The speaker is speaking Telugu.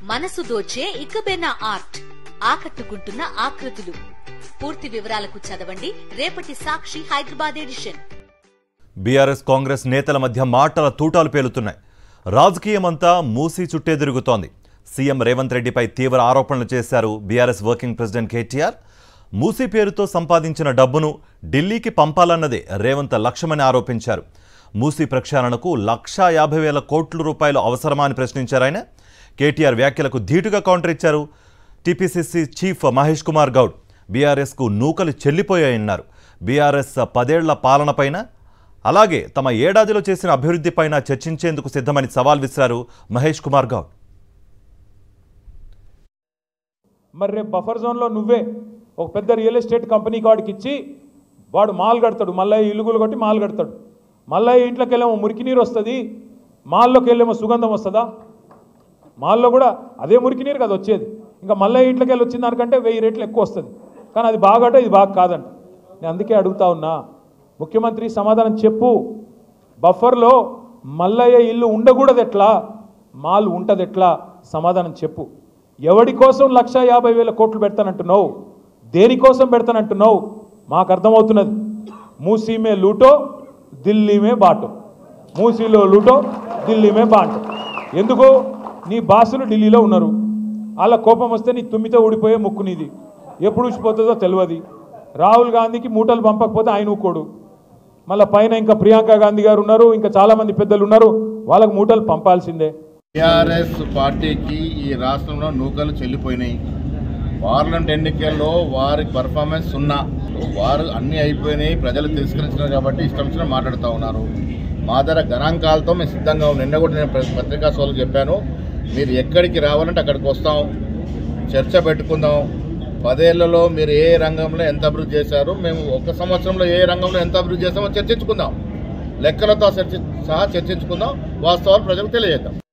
మనసు దోచే ఇకబెనా ఆర్ట్ ఆకట్టుకుంటున్న ఆకృతులు పూర్తి వివరాలకు చదవండి రేపటి సాక్షి హైదరాబాద్ ఎడిషన్ బీఆర్ఎస్ కాంగ్రెస్ నేతల మధ్య మాటల తూటాలు పేలుతున్నాయి రాజకీయమంతా మూసి చుట్టే తిరుగుతోంది సీఎం రేవంత్ రెడ్డిపై తీవ్ర ఆరోపణలు చేశారు BRS working president KTR Musi పేరుతో సంపాదించిన డబ్బును ఢిల్లీకి పంపాలన్నదే రేవంత్ లక్ష్యమని ఆరోపించారు మూసీ ప్రక్షాళనకు లక్షా యాభై వేల కోట్ల రూపాయలు అవసరమా అని ప్రశ్నించారు ఆయన కేటీఆర్ వ్యాఖ్యలకు ధీటుగా కౌంటర్ ఇచ్చారు టీపీసీసీ చీఫ్ మహేష్ కుమార్ గౌడ్ బీఆర్ఎస్కు నూకలు చెల్లిపోయాయన్నారు బీఆర్ఎస్ పదేళ్ల పాలనపైన అలాగే తమ ఏడాదిలో చేసిన అభివృద్ధిపైన చర్చించేందుకు సిద్ధమని సవాల్ విసిరారు మహేష్ కుమార్ గౌడ్ మరి రేపు బఫర్ జోన్లో నువ్వే ఒక పెద్ద రియల్ ఎస్టేట్ కంపెనీ వాడికి ఇచ్చి వాడు మాల్ కడతాడు మళ్ళీ ఇల్లుగులు కొట్టి మాల్ కడతాడు మళ్ళీ ఇంట్లోకి వెళ్ళేమో మురికి నీరు వస్తుంది మాల్లోకి వెళ్ళేమో సుగంధం వస్తుందా మాల్లో కూడా అదే మురికి నీరు కదా వచ్చేది ఇంకా మళ్ళీ ఇంట్లోకి వెళ్ళి వచ్చిన దానికంటే వెయ్యి రేట్లు ఎక్కువ వస్తుంది కానీ అది బాగట ఇది బాగా కాదంట నేను అందుకే అడుగుతా ఉన్నా ముఖ్యమంత్రి సమాధానం చెప్పు బఫర్లో మల్లయ్య ఇల్లు ఉండకూడదు ఎట్లా మాల్ ఉంటది ఎట్లా సమాధానం చెప్పు ఎవడి కోసం లక్ష యాభై వేల కోట్లు పెడతానంటున్నావు దేనికోసం పెడతానంటున్నావు మాకు అర్థమవుతున్నది మూసీమే లూటో ఢిల్లీమే బాటో మూసీలో లూటో ఢిల్లీమే బాటో ఎందుకు నీ బాసులు ఢిల్లీలో ఉన్నారు వాళ్ళ కోపం వస్తే నీ తుమ్మితో ఊడిపోయే ముక్కు నీది ఎప్పుడు ఊసిపోతుందో తెలియదు రాహుల్ గాంధీకి మూటలు పంపకపోతే ఆయన ఊకోడు మళ్ళీ పైన ఇంకా ప్రియాంక గాంధీ గారు ఉన్నారు ఇంకా చాలామంది పెద్దలు ఉన్నారు వాళ్ళకు మూటలు పంపాల్సిందే టీఆర్ఎస్ పార్టీకి ఈ రాష్ట్రంలో నూకలు చెల్లిపోయినాయి పార్లమెంట్ ఎన్నికల్లో వారి పర్ఫార్మెన్స్ సున్నా వారు అన్నీ అయిపోయినాయి ప్రజలు తిరస్కరించినారు కాబట్టి ఇష్టం వచ్చిన మాట్లాడుతూ ఉన్నారు మా దగ్గర గణాంకాలతో మేము సిద్ధంగా ఉన్నాం నిన్న కూడా నేను ప్ర- పత్రికా సోలకు చెప్పాను మీరు ఎక్కడికి రావాలంటే అక్కడికి వస్తాం చర్చ పెట్టుకుందాం పదేళ్లలో మీరు ఏ రంగంలో ఎంత అభివృద్ధి చేశారు మేము ఒక సంవత్సరంలో ఏ రంగంలో ఎంత అభివృద్ధి చేస్తామో చర్చించుకుందాం లెక్కలతో చర్చి సహా చర్చించుకుందాం వాస్తవాలు ప్రజలకు తెలియజేద్దాం